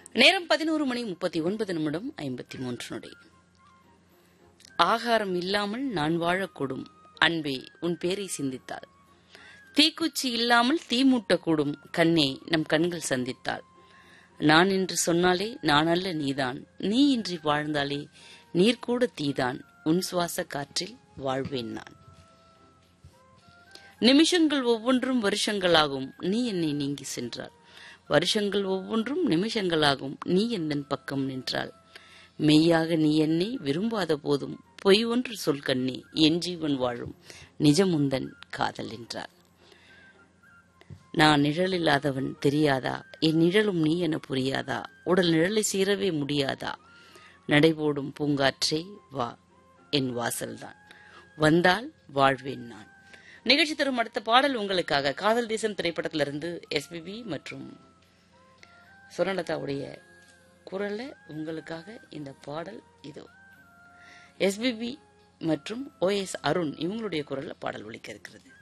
நேரம் பதினோரு மணி முப்பத்தி ஒன்பது நிமிடம் ஐம்பத்தி மூன்று நொடி ஆகாரம் இல்லாமல் நான் வாழக்கூடும் அன்பே உன் பேரை சிந்தித்தாள் தீக்குச்சி இல்லாமல் தீ மூட்டக்கூடும் கண்ணே நம் கண்கள் சந்தித்தாள் நான் என்று சொன்னாலே நான் அல்ல நீதான் நீ இன்றி வாழ்ந்தாலே நீர் கூட தீதான் உன் சுவாச காற்றில் வாழ்வேன் நான் நிமிஷங்கள் ஒவ்வொன்றும் வருஷங்களாகும் நீ என்னை நீங்கி சென்றாள் வருஷங்கள் ஒவ்வொன்றும் நிமிஷங்களாகும் நீ எந்தன் பக்கம் நின்றாள் மெய்யாக நீ என்னை விரும்பாத போதும் பொய் ஒன்று சொல் கண்ணே என் ஜீவன் வாழும் நிஜமுந்தன் காதல் என்றாள் நான் நிழல் இல்லாதவன் தெரியாதா என் நிழலும் நீ என புரியாதா உடல் நிழலை சீரவே முடியாதா நடைபோடும் பூங்காற்றே வா என் வாசல்தான் வந்தால் வாழ்வேன் நான் நிகழ்ச்சி தரும் அடுத்த பாடல் உங்களுக்காக காதல் தேசம் திரைப்படத்திலிருந்து எஸ்பிபி மற்றும் சுரலதாவுடைய குரல்ல உங்களுக்காக இந்த பாடல் இதோ எஸ்பிபி மற்றும் ஓஎஸ் அருண் இவங்களுடைய குரல்ல பாடல் ஒலிக்க இருக்கிறது